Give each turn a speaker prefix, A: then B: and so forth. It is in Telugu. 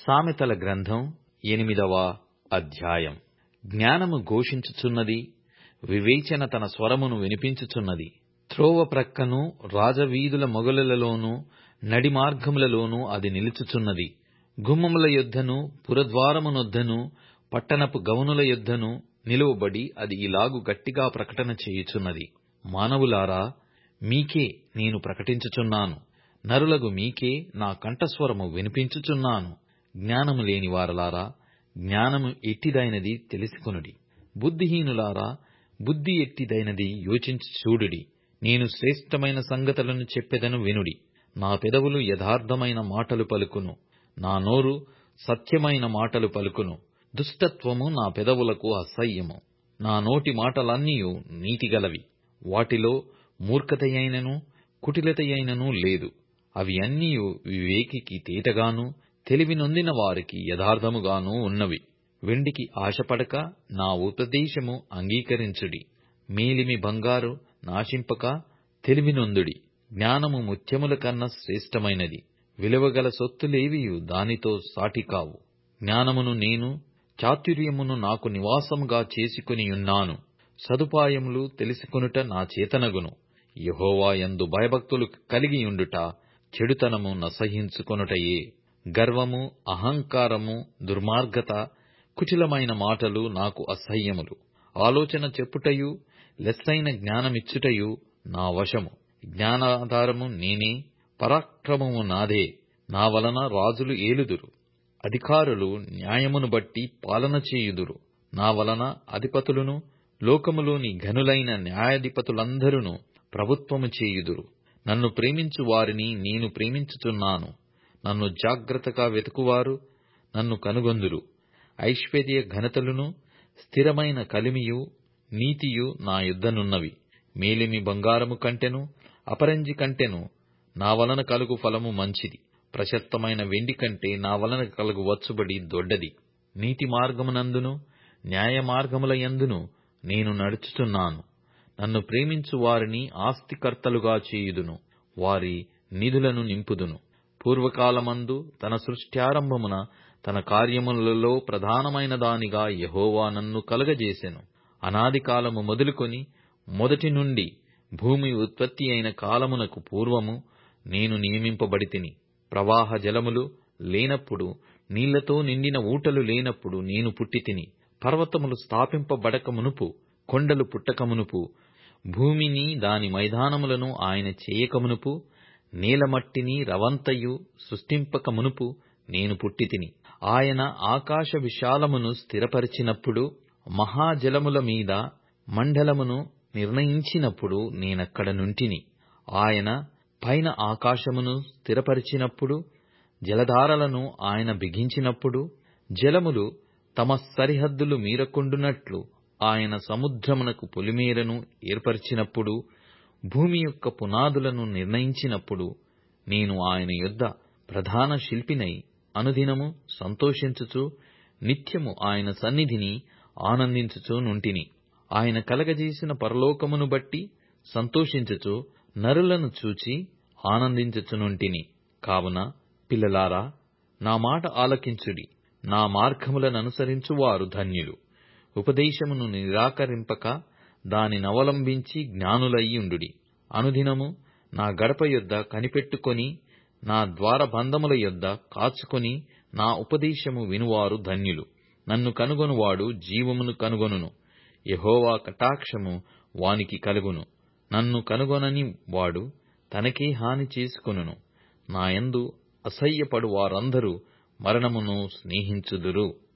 A: సామెతల గ్రంథం ఎనిమిదవ అధ్యాయం జ్ఞానము ఘోషించుచున్నది వివేచన తన స్వరమును వినిపించుచున్నది త్రోవ ప్రక్కను రాజవీధుల మొగలులలోను నడిమార్గములలోను అది నిలుచుచున్నది గుమ్మముల యొద్దను పురద్వారమునొద్దను పట్టణపు గవనుల యొద్దను నిలువబడి అది ఇలాగు గట్టిగా ప్రకటన చేయుచున్నది మానవులారా మీకే నేను ప్రకటించుచున్నాను నరులగు మీకే నా కంఠస్వరము వినిపించుచున్నాను జ్ఞానము లేని వారలారా జ్ఞానము ఎట్టిదైనది తెలుసుకొనుడి బుద్ధిహీనులారా బుద్ధి ఎట్టిదైనది యోచించి చూడుడి నేను శ్రేష్టమైన సంగతులను చెప్పెదను వినుడి నా పెదవులు యథార్థమైన మాటలు పలుకును నా నోరు సత్యమైన మాటలు పలుకును దుష్టత్వము నా పెదవులకు అసహ్యము నా నోటి మాటలన్నీయు నీతిగలవి వాటిలో మూర్ఖతయైనను కుటిలతయైనను లేదు అవి అన్నీయు వివేకికి తేటగాను తెలివి నొందిన వారికి యథార్థముగాను ఉన్నవి వెండికి ఆశపడక నా ఉపదేశము అంగీకరించుడి మేలిమి బంగారు నాశింపక తెలివినొందుడి జ్ఞానము ముత్యముల కన్నా శ్రేష్టమైనది విలువగల సొత్తులేవియు దానితో సాటికావు జ్ఞానమును నేను చాతుర్యమును నాకు నివాసముగా చేసుకునియున్నాను సదుపాయములు తెలుసుకొనుట నా చేతనగును యహోవా యందు భయభక్తులు కలిగియుండుట చెడుతనము నసహించుకొనుటయే గర్వము అహంకారము దుర్మార్గత కుటిలమైన మాటలు నాకు అసహ్యములు ఆలోచన చెప్పుటయు లెస్సైన జ్ఞానమిచ్చుటయు నా వశము జ్ఞానాధారము నేనే పరాక్రమము నాదే నా వలన రాజులు ఏలుదురు అధికారులు న్యాయమును బట్టి పాలన చేయుదురు నా వలన అధిపతులను లోకములోని ఘనులైన న్యాయాధిపతులందరూ ప్రభుత్వము చేయుదురు నన్ను ప్రేమించు వారిని నేను ప్రేమించుచున్నాను నన్ను జాగ్రత్తగా వెతుకువారు నన్ను కనుగొందురు ఐశ్వర్య ఘనతలును స్థిరమైన కలిమియు నీతియు నా యుద్ధనున్నవి మేలిమి బంగారము కంటెను అపరంజి కంటెను నా వలన కలుగు ఫలము మంచిది ప్రశస్తమైన వెండి కంటే నా వలన కలుగు వచ్చుబడి దొడ్డది నీతి మార్గమునందును న్యాయ మార్గముల యందును నేను నడుచుచున్నాను నన్ను ప్రేమించు వారిని ఆస్తికర్తలుగా చేయుదును వారి నిధులను నింపుదును పూర్వకాలమందు తన సృష్ట్యారంభమున తన కార్యములలో ప్రధానమైన దానిగా యహోవా నన్ను కలుగజేసెను అనాది కాలము మొదలుకొని మొదటి నుండి భూమి ఉత్పత్తి అయిన కాలమునకు పూర్వము నేను నియమింపబడితిని ప్రవాహ జలములు లేనప్పుడు నీళ్లతో నిండిన ఊటలు లేనప్పుడు నేను పుట్టితిని పర్వతములు స్థాపింపబడక మునుపు కొండలు పుట్టకమునుపు భూమిని దాని మైదానములను ఆయన చేయకమునుపు నేలమట్టిని రవంతయు సృష్టింపకమునుపు నేను పుట్టితిని ఆయన ఆకాశ విశాలమును స్థిరపరిచినప్పుడు మహాజలముల మీద మండలమును నిర్ణయించినప్పుడు నేనక్కడ నుంటిని ఆయన పైన ఆకాశమును స్థిరపరిచినప్పుడు జలధారలను ఆయన బిగించినప్పుడు జలములు తమ సరిహద్దులు మీరకుండునట్లు ఆయన సముద్రమునకు పొలిమేరను ఏర్పరిచినప్పుడు భూమి యొక్క పునాదులను నిర్ణయించినప్పుడు నేను ఆయన యొద్ద ప్రధాన శిల్పినై అనుదినము సంతోషించుచు నిత్యము ఆయన సన్నిధిని ఆనందించుచు నుంటిని ఆయన కలగజేసిన పరలోకమును బట్టి సంతోషించుచు నరులను చూచి ఆనందించుచునుంటిని కావున పిల్లలారా నా మాట ఆలకించుడి నా మార్గములననుసరించువారు ధన్యులు ఉపదేశమును నిరాకరింపక దానినవలంబించి జ్ఞానులయ్యుండుడి అనుదినము నా గడప యొద్ద కనిపెట్టుకొని నా ద్వారబంధముల యొద్ద కాచుకొని నా ఉపదేశము వినువారు ధన్యులు నన్ను కనుగొనువాడు జీవమును కనుగొనును యహోవా కటాక్షము వానికి కలుగును నన్ను కనుగొనని వాడు తనకే హాని చేసుకొనును నాయందు అసహ్యపడు వారందరూ మరణమును స్నేహించుదురు